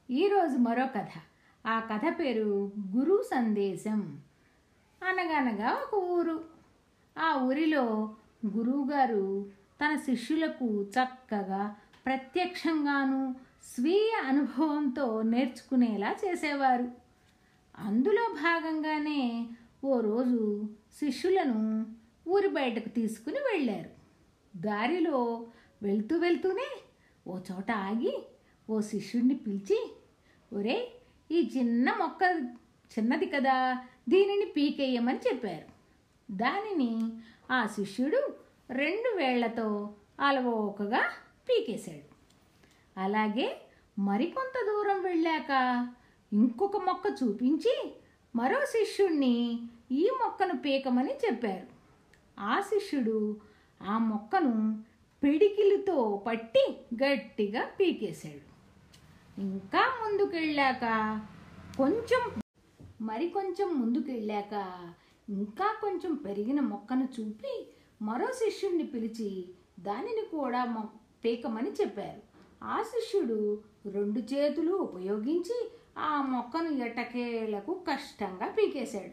ఈరోజు మరో కథ ఆ కథ పేరు గురు సందేశం అనగనగా ఒక ఊరు ఆ ఊరిలో గురువుగారు తన శిష్యులకు చక్కగా ప్రత్యక్షంగాను స్వీయ అనుభవంతో నేర్చుకునేలా చేసేవారు అందులో భాగంగానే ఓ రోజు శిష్యులను ఊరి బయటకు తీసుకుని వెళ్ళారు దారిలో వెళ్తూ వెళ్తూనే ఓ చోట ఆగి ఓ శిష్యుడిని పిలిచి ఒరే ఈ చిన్న మొక్క చిన్నది కదా దీనిని పీకేయమని చెప్పారు దానిని ఆ శిష్యుడు రెండు వేళ్లతో అలవోకగా పీకేశాడు అలాగే మరికొంత దూరం వెళ్ళాక ఇంకొక మొక్క చూపించి మరో శిష్యుణ్ణి ఈ మొక్కను పీకమని చెప్పారు ఆ శిష్యుడు ఆ మొక్కను పిడికిలితో పట్టి గట్టిగా పీకేశాడు ఇంకా ముందుకెళ్ళాక కొంచెం మరి కొంచెం ముందుకెళ్ళాక ఇంకా కొంచెం పెరిగిన మొక్కను చూపి మరో శిష్యుడిని పిలిచి దానిని కూడా మొ పీకమని చెప్పారు ఆ శిష్యుడు రెండు చేతులు ఉపయోగించి ఆ మొక్కను ఎటకేలకు కష్టంగా పీకేశాడు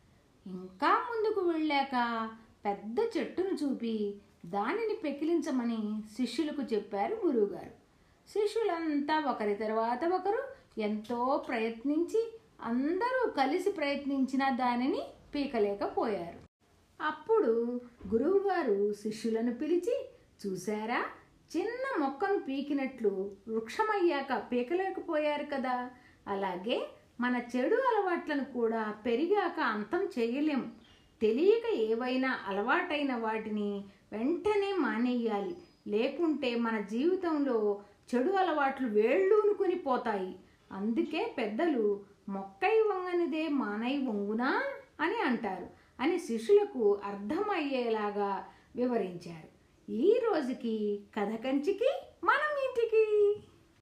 ఇంకా ముందుకు వెళ్ళాక పెద్ద చెట్టును చూపి దానిని పెకిలించమని శిష్యులకు చెప్పారు గురువుగారు శిష్యులంతా ఒకరి తర్వాత ఒకరు ఎంతో ప్రయత్నించి అందరూ కలిసి ప్రయత్నించిన దానిని పీకలేకపోయారు అప్పుడు గురువుగారు శిష్యులను పిలిచి చూశారా చిన్న మొక్కను పీకినట్లు వృక్షమయ్యాక పీకలేకపోయారు కదా అలాగే మన చెడు అలవాట్లను కూడా పెరిగాక అంతం చేయలేం తెలియక ఏవైనా అలవాటైన వాటిని వెంటనే మానేయాలి లేకుంటే మన జీవితంలో చెడు అలవాట్లు వేళ్ళూనుకుని పోతాయి అందుకే పెద్దలు మొక్కై వంగనిదే మానై వంగునా అని అంటారు అని శిష్యులకు అర్థమయ్యేలాగా వివరించారు ఈ రోజుకి కథ కంచికి మనం ఇంటికి